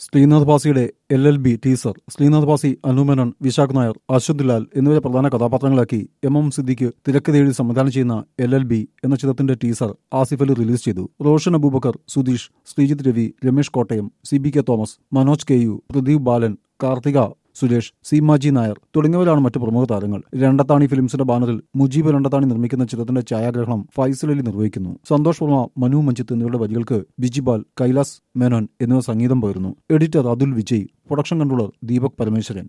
ശ്രീനാഥ് ഭാസിയുടെ L L B teaser Sreenath Bhasi Anu Menon Vishak Nair Ashwath Lal എന്നിവരെ പ്രധാന കഥാപാത്രങ്ങളാക്കി എം എം സിദ്ദിഖ് തിരക്കഥയെഴുതി സംവിധാനം ചെയ്യുന്ന എൽ എൽ ബി എന്ന ചിത്രത്തിന്റെ ടീസർ ആസിഫ് അലി റിലീസ് ചെയ്തു Roshan Abubakar Sudheesh Sreejith Ravi Ramesh Kottayam C B K Thomas Manoj K U Pradeep Balan Karthika Suresh Seema G Nair തുടങ്ങിയവരാണ് മറ്റു പ്രമുഖ താരങ്ങൾ രണ്ടത്താണി ഫിലിംസിന്റെ ബാനറിൽ മുജീബ് രണ്ടത്താണി നിർമ്മിക്കുന്ന ചിത്രത്തിന്റെ ഛായാഗ്രഹണം ഫൈസൽ അലി നിർവഹിക്കുന്നു സന്തോഷ് വർമ്മ മനു മഞ്ചിത്ത് എന്നിവരുടെ വരികൾക്ക് ബിജിബാൽ കൈലാസ് മേനോൻ എന്നിവർ സംഗീതം പകരുന്നു editor Athul Vijay production controller Deepak Parameswaran